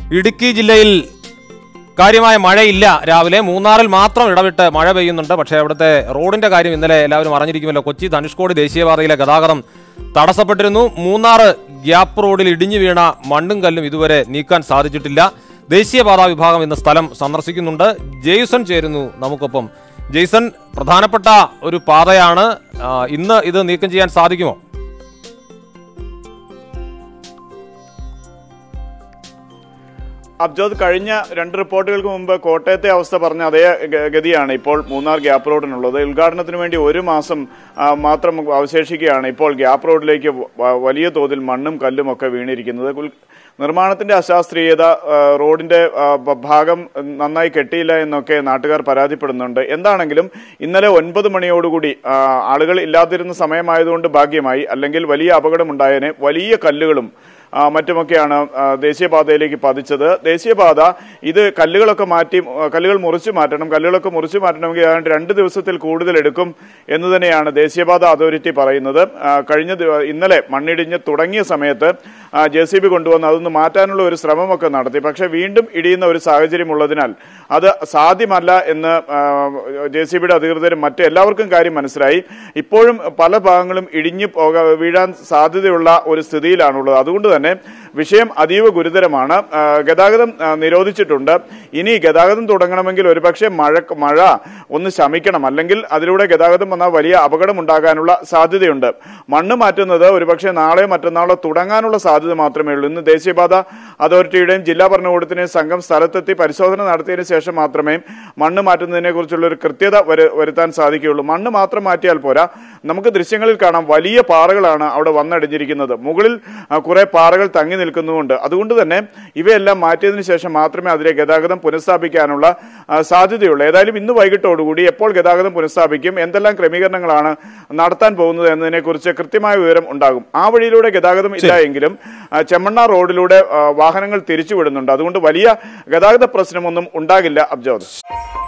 ഇടുക്കി ജില്ലയിൽ കാര്യമായ മഴയില്ല രാവിലെ മൂന്നാറിൽ മാത്രം ഇടവിട്ട് മഴ പെയ്യുന്നുണ്ട് പക്ഷേ അവിടുത്തെ റോഡിന്റെ കാര്യം ഇന്നലെ എല്ലാവരും അറിഞ്ഞിരിക്കുമല്ലോ കൊച്ചി ധനുഷ്കോടി ദേശീയപാതയിലെ ഗതാഗതം തടസ്സപ്പെട്ടിരുന്നു മൂന്നാറ് ഗ്യാപ്പ് റോഡിൽ ഇടിഞ്ഞു വീണ മണ്ണും കല്ലും ഇതുവരെ നീക്കാൻ സാധിച്ചിട്ടില്ല ദേശീയപാതാ വിഭാഗം ഇന്ന് സ്ഥലം സന്ദർശിക്കുന്നുണ്ട് ജെയ്സൺ ചേരുന്നു നമുക്കൊപ്പം ജെയ്സൺ പ്രധാനപ്പെട്ട ഒരു പാതയാണ് ആ, ഇന്ന് ഇത് നീക്കം ചെയ്യാൻ സാധിക്കുമോ അബ്ജോദ് കഴിഞ്ഞ രണ്ട് റിപ്പോർട്ടുകൾക്ക് മുമ്പ് കോട്ടയത്തെ അവസ്ഥ പറഞ്ഞ അതേ ഗ- ഗതിയാണ് ഇപ്പോൾ മൂന്നാർ ഗ്യാപ്പ് റോഡിനുള്ളത് ഉദ്ഘാടനത്തിന് വേണ്ടി ഒരു മാസം ആ, മാത്രം അവശേഷിക്കുകയാണ് ഇപ്പോൾ ഗ്യാപ്പ് റോഡിലേക്ക് വ- വലിയ തോതിൽ മണ്ണും കല്ലും ഒക്കെ വീണിരിക്കുന്നത് ഉൽ- നിർമ്മാണത്തിന്റെ അശാസ്ത്രീയത ആ, റോഡിന്റെ ആ, ഭ- ഭാഗം നന്നായി കെട്ടിയില്ല എന്നൊക്കെ നാട്ടുകാർ പരാതിപ്പെടുന്നുണ്ട് എന്താണെങ്കിലും ഇന്നലെ ഒൻപത് മണിയോടുകൂടി ആ, ആളുകൾ ഇല്ലാതിരുന്ന സമയമായതുകൊണ്ട് ഭാഗ്യമായി അല്ലെങ്കിൽ വലിയ അപകടമുണ്ടായേനെ വലിയ കല്ലുകളും ആ, മറ്റുമൊക്കെയാണ് ആ, ദേശീയപാതയിലേക്ക് പതിച്ചത് ദേശീയപാത ഇത് കല്ലുകളൊക്കെ മാറ്റി ആ, കല്ലുകൾ മുറിച്ചു മാറ്റണം കല്ലുകളൊക്കെ മുറിച്ചു മാറ്റണമെങ്കിൽ ഏതാണ്ട് രണ്ട് ദിവസത്തിൽ കൂടുതൽ എടുക്കും എന്ന് തന്നെയാണ് ദേശീയപാത അതോറിറ്റി പറയുന്നത് ആ, കഴിഞ്ഞ ദിവ- ഇന്നലെ മണ്ണിടിഞ്ഞ് തുടങ്ങിയ സമയത്ത് ജെ സി ബി കൊണ്ടുവന്ന് അതൊന്ന് മാറ്റാനുള്ള ഒരു ശ്രമമൊക്കെ നടത്തി പക്ഷേ വീണ്ടും ഇടിയുന്ന ഒരു സാഹചര്യം ഉള്ളതിനാൽ അത് സാധ്യമല്ല എന്ന് ജെ സി ബിയുടെ അധികൃതരും മറ്റ് എല്ലാവർക്കും കാര്യം മനസ്സിലായി ഇപ്പോഴും പല ഭാഗങ്ങളും ഇടിഞ്ഞു പോക വീഴാൻ സാധ്യതയുള്ള ഒരു സ്ഥിതിയിലാണുള്ളത് അതുകൊണ്ട് തന്നെ വിഷയം അതീവ ഗുരുതരമാണ് ആ, ഗതാഗതം ആ, നിരോധിച്ചിട്ടുണ്ട് ഇനി ഗതാഗതം തുടങ്ങണമെങ്കിൽ ഒരുപക്ഷെ മഴ മഴ ഒന്ന് ശമിക്കണം അല്ലെങ്കിൽ അതിലൂടെ ഗതാഗതം വന്നാൽ വലിയ അപകടം ഉണ്ടാകാനുള്ള സാധ്യതയുണ്ട് മണ്ണ് മാറ്റുന്നത് ഒരുപക്ഷെ നാളെയോ മറ്റന്നാളോ തുടങ്ങാനുള്ള സാധ്യത മാത്രമേ ഉള്ളൂ ഇന്ന് ദേശീയപാത അതോറിറ്റിയുടെയും ജില്ലാ ഭരണകൂടത്തിന്റെയും സംഘം സ്ഥലത്തെത്തി പരിശോധന നടത്തിയതിനു ശേഷം മാത്രമേ മണ്ണ് മാറ്റുന്നതിനെ കുറിച്ചുള്ള ഒരു കൃത്യത വരു- വരുത്താൻ സാധിക്കുകയുള്ളൂ മണ്ണ് മാത്രം മാറ്റിയാൽ പോരാ നമുക്ക് ദൃശ്യങ്ങളിൽ കാണാം വലിയ പാറകളാണ് അവിടെ വന്നടിഞ്ഞിരിക്കുന്നത് മുകളിൽ ആ, കുറെ പാറകൾ തങ്ങി നിൽക്കുന്നുമുണ്ട് അതുകൊണ്ട് തന്നെ ഇവയെല്ലാം മാറ്റിയതിനു ശേഷം മാത്രമേ അതിലെ ഗതാഗതം പുനഃസ്ഥാപിക്കാനുള്ള ആ, സാധ്യതയുള്ളൂ ഏതായാലും ഇന്ന് വൈകിട്ടോടുകൂടി എപ്പോൾ ഗതാഗതം പുനഃസ്ഥാപിക്കും എന്തെല്ലാം ക്രമീകരണങ്ങളാണ് നടത്താൻ പോകുന്നത് എന്നതിനെക്കുറിച്ച് കൃത്യമായ വിവരം ഉണ്ടാകും ആ വഴിയിലൂടെ ഗതാഗതം ഇല്ല എങ്കിലും ആ, ചെമ്മണ്ണ റോഡിലൂടെ ആ, വാഹനങ്ങൾ തിരിച്ചുവിടുന്നുണ്ട് അതുകൊണ്ട് വലിയ ഗതാഗത പ്രശ്നമൊന്നും ഉണ്ടാകില്ല അബ്ജോദ്